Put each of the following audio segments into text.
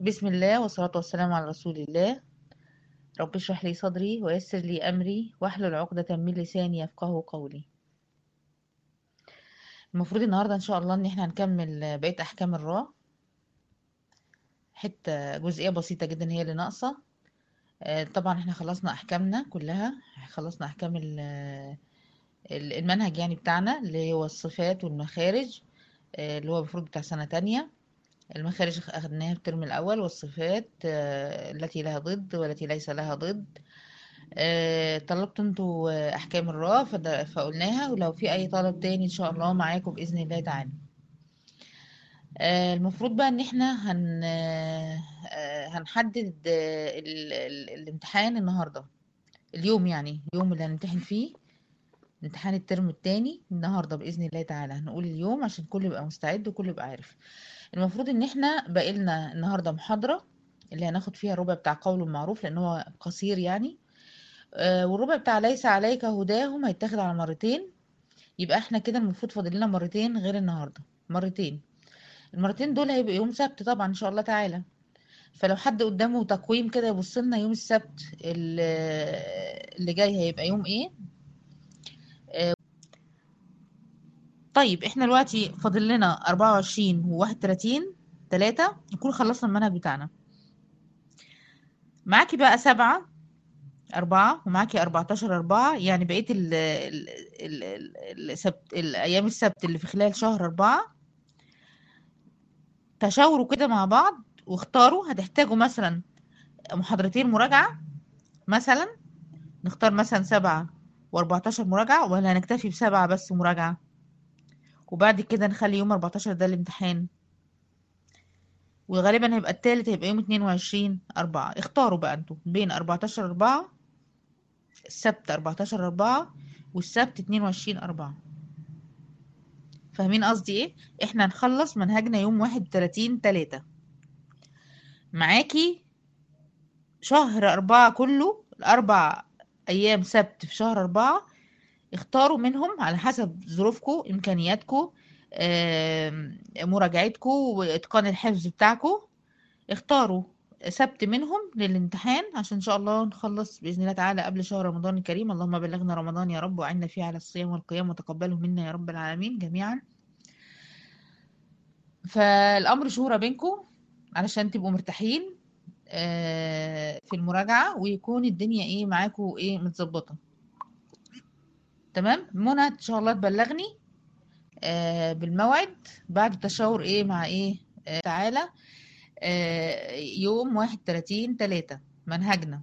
بسم الله والصلاة والسلام على رسول الله رب اشرح لي صدري ويسر لي أمري واحلل عقدة من لساني يفقه قولي المفروض النهاردة إن شاء الله إن احنا هنكمل بقية أحكام الراء حتة جزئية بسيطة جدا هي اللي ناقصة آه، طبعا احنا خلصنا أحكامنا كلها خلصنا أحكام ال- ال- المنهج يعني بتاعنا اللي هو الصفات والمخارج آه، اللي هو المفروض بتاع سنة تانية المخارج أخدناها في الترم الأول والصفات آه، التي لها ضد والتي ليس لها ضد آه، طلبتوا انتوا آه، أحكام الراء فد- فقلناها ولو في أي طلب تاني إن شاء الله معاكم بإذن الله تعالى آه، المفروض بقى إن احنا هن آه، آه، هنحدد آه، ال- ال- الامتحان النهاردة اليوم يعني اليوم اللي هنمتحن فيه امتحان الترم التاني النهاردة بإذن الله تعالى هنقول اليوم عشان كل يبقى مستعد وكل يبقى عارف المفروض ان احنا بقالنا النهارده محاضرة اللي هناخد فيها الربع بتاع قول معروف لان هو قصير يعني آه والربع بتاع ليس عليك هداهم هيتاخد على مرتين يبقى احنا كده المفروض فاضل لنا مرتين غير النهارده مرتين المرتين دول هيبقى يوم سبت طبعا ان شاء الله تعالى فلو حد قدامه تقويم كده يبص لنا يوم السبت ال- اللي جاي هيبقى يوم ايه طيب احنا دلوقتي فاضل لنا 24 و31 3 نكون خلصنا المنهج بتاعنا معاكي بقى سبعة أربعة ومعاكي أربعتاشر أربعة يعني بقية ال ال ال ال السبت الأيام السبت اللي في خلال شهر أربعة تشاوروا كده مع بعض واختاروا هتحتاجوا مثلا محاضرتين مراجعة مثلا نختار مثلا سبعة وأربعتاشر مراجعة ولا هنكتفي بسبعة بس مراجعة وبعد كده نخلي يوم أربعتاشر ده الامتحان وغالبا هيبقى التالت هيبقى يوم اتنين وعشرين أربعة اختاروا بقى انتوا بين أربعتاشر أربعة السبت أربعتاشر أربعة والسبت اتنين وعشرين أربعة فاهمين قصدي ايه؟ احنا نخلص منهجنا يوم واحد وتلاتين تلاتة معاكي شهر أربعة كله الأربع أيام سبت في شهر أربعة اختاروا منهم على حسب ظروفكم إمكانياتكم آم، مراجعتكم وإتقان الحفظ بتاعكم اختاروا سبت منهم للامتحان عشان ان شاء الله نخلص باذن الله تعالى قبل شهر رمضان الكريم اللهم بلغنا رمضان يا رب وعنا فيه على الصيام والقيام وتقبله منا يا رب العالمين جميعا فالامر شورى بينكم علشان تبقوا مرتاحين آه، في المراجعه ويكون الدنيا ايه معاكم ايه متظبطه تمام منى ان شاء الله تبلغني آه، بالموعد بعد التشاور ايه مع ايه آه، تعالى آه، يوم واحد تلاتين تلاتة منهجنا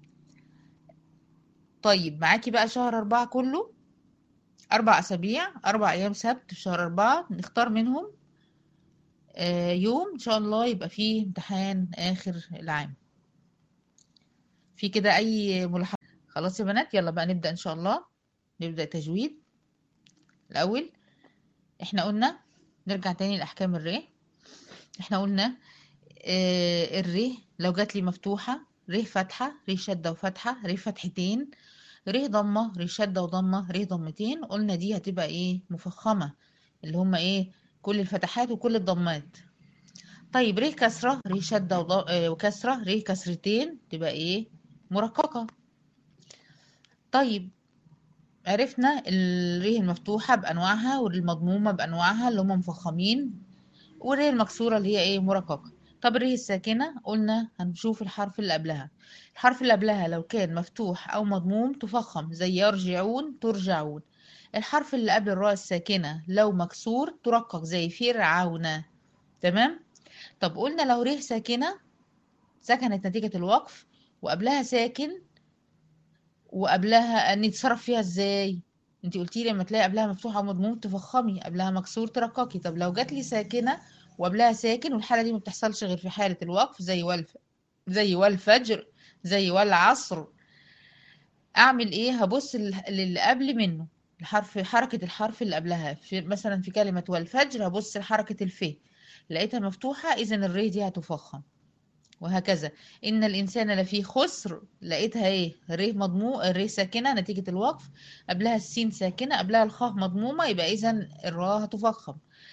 طيب معاكي بقى شهر أربعة كله أربع أسابيع أربع أيام سبت في شهر أربعة نختار منهم آه، يوم إن شاء الله يبقى فيه امتحان آخر العام في كده أي ملاحظة خلاص يا بنات يلا بقى نبدأ إن شاء الله نبدأ تجويد الأول إحنا قلنا نرجع تاني لأحكام الري إحنا قلنا آه، الري لو جات لي مفتوحة ري فتحة ري شدة وفتحة ري فتحتين ري ضمة ري شدة وضمة ري ضمتين قلنا دي هتبقى ايه مفخمة اللي هما ايه كل الفتحات وكل الضمات طيب ري كسرة ري شدة وض... آه، وكسرة ري كسرتين تبقى ايه مرققة طيب عرفنا الري المفتوحة بأنواعها والمضمومة بأنواعها اللي هما مفخمين والري المكسورة اللي هي ايه مرققة طب الري الساكنة قلنا هنشوف الحرف اللي قبلها الحرف اللي قبلها لو كان مفتوح أو مضموم تفخم زي يرجعون ترجعون الحرف اللي قبل الراء الساكنة لو مكسور ترقق زي فرعون تمام طب قلنا لو ريه ساكنة سكنت نتيجة الوقف وقبلها ساكن وقبلها نتصرف فيها ازاي انت قلتي لي لما تلاقي قبلها مفتوح او مضموم تفخمي قبلها مكسور ترققي طب لو جات لي ساكنه وقبلها ساكن والحاله دي ما بتحصلش غير في حاله الوقف زي والف زي والفجر زي والعصر اعمل ايه هبص لل- للي قبل منه الحرف حركه الحرف اللي قبلها في مثلا في كلمه والفجر هبص لحركه الف لقيتها مفتوحه اذا الري دي هتفخم وهكذا إن الإنسان لفي خسر لقيتها إيه ر مضموم ر ساكنة نتيجة الوقف قبلها السين ساكنة قبلها الخاء مضمومة يبقى إذا الراء هتفخم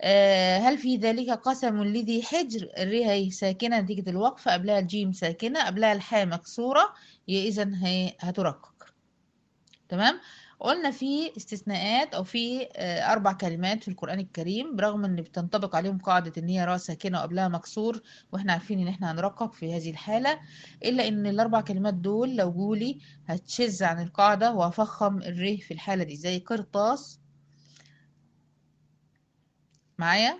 آه هل في ذلك قسم لذي حجر الري هي ساكنة نتيجة الوقف قبلها الجيم ساكنة قبلها الحاء مكسورة إذا هي هترقق تمام قلنا في استثناءات او في آه، اربع كلمات في القران الكريم برغم ان بتنطبق عليهم قاعده ان هي راء ساكنه وقبلها مكسور واحنا عارفين ان احنا هنرقق في هذه الحاله الا ان الاربع كلمات دول لو جولي هتشذ عن القاعده وهفخم الره في الحاله دي زي قرطاس معايا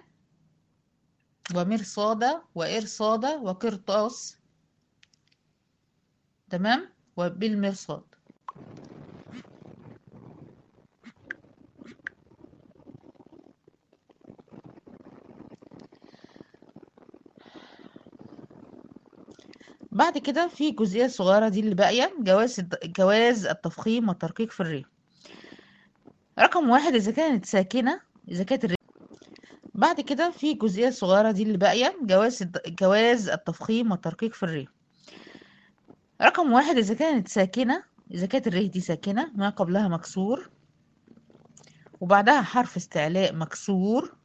ومرصادة وإرصادة وقرطاس تمام وبالمرصاد بعد كده في الجزئية الصغيرة دي اللي باقية جواز جواز التفخيم والترقيق في الري رقم واحد إذا كانت ساكنة إذا كانت الري بعد كده في الجزئية الصغيرة دي اللي باقية جواز جواز التفخيم والترقيق في الري رقم واحد إذا كانت ساكنة إذا كانت الري دي ساكنة ما قبلها مكسور وبعدها حرف استعلاء مكسور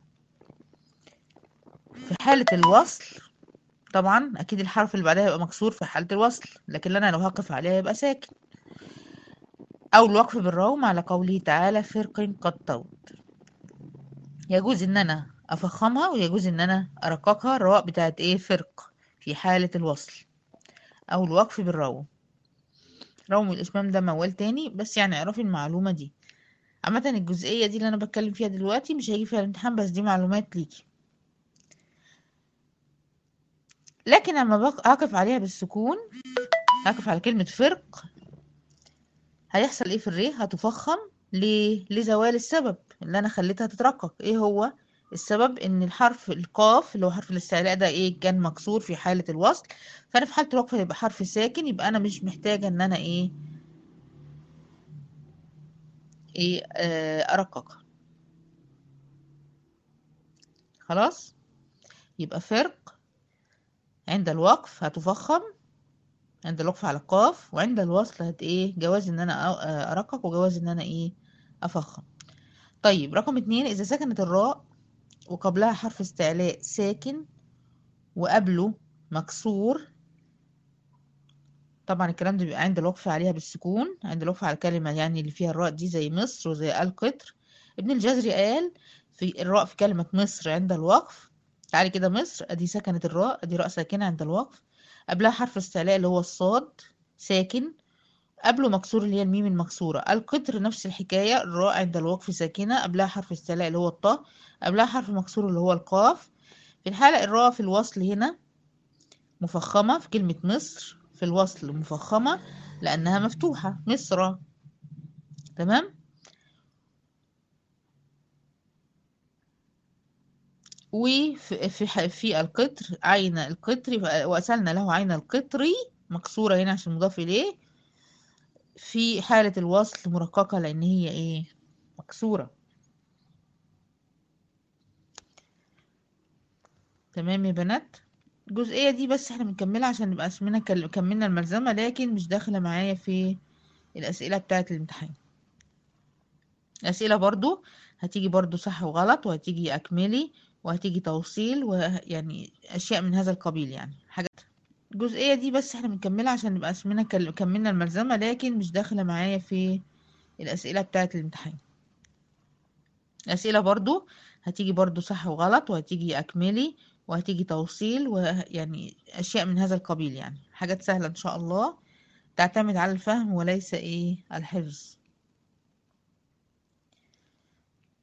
في حالة الوصل طبعا اكيد الحرف اللي بعدها هيبقى مكسور في حالة الوصل لكن انا لو هقف عليها يبقى ساكن او الوقف بالروم على قوله تعالى فرق قد طود يجوز ان انا افخمها ويجوز ان انا ارققها الراء بتاعت ايه فرق في حالة الوصل او الوقف بالروم روم الاسمام ده موال تاني بس يعني اعرفي المعلومة دي عامة الجزئية دي اللي انا بتكلم فيها دلوقتي مش هيجي فيها الامتحان بس دي معلومات ليكي لكن لما اقف عليها بالسكون اقف على كلمة فرق هيحصل ايه في الري هتفخم ليه لزوال السبب اللي انا خليتها تترقق ايه هو السبب ان الحرف القاف اللي هو حرف الاستعلاء ده ايه كان مكسور في حالة الوصل فانا في حالة الوقف هيبقى حرف ساكن يبقى انا مش محتاجة ان انا ايه ايه آه ارققها خلاص يبقى فرق عند الوقف هتفخم عند الوقف على القاف وعند الوصل هت ايه جواز ان انا ارقق وجواز ان انا ايه افخم طيب رقم اتنين اذا سكنت الراء وقبلها حرف استعلاء ساكن وقبله مكسور طبعا الكلام ده بيبقى عند الوقف عليها بالسكون عند الوقف على الكلمة يعني اللي فيها الراء دي زي مصر وزي القطر ابن الجزري قال في الراء في كلمة مصر عند الوقف تعالي كده مصر ادي سكنت الراء ادي راء ساكنة عند الوقف قبلها حرف استعلاء اللي هو الصاد ساكن قبله مكسور اللي هي الميم المكسورة القطر نفس الحكاية الراء عند الوقف ساكنة قبلها حرف استعلاء اللي هو الطاء قبلها حرف مكسور اللي هو القاف في الحالة الراء في الوصل هنا مفخمة في كلمة مصر في الوصل مفخمة لأنها مفتوحة مصر تمام وفي في, في القطر عين القطر وأسألنا له عين القطري مكسورة هنا عشان مضاف إليه في حالة الوصل مرققة لأن هي إيه مكسورة تمام يا بنات الجزئية دي بس احنا بنكملها عشان نبقى اسمنا كملنا الملزمة لكن مش داخلة معايا في الأسئلة بتاعة الامتحان الأسئلة برضو هتيجي برضو صح وغلط وهتيجي أكملي وهتيجي توصيل ويعني أشياء من هذا القبيل يعني حاجات الجزئية دي بس احنا بنكملها عشان نبقى اسمنا كملنا الملزمة لكن مش داخلة معايا في الأسئلة بتاعة الامتحان الأسئلة برضو هتيجي برضو صح وغلط وهتيجي أكملي وهتيجي توصيل ويعني أشياء من هذا القبيل يعني حاجات سهلة إن شاء الله تعتمد على الفهم وليس إيه الحفظ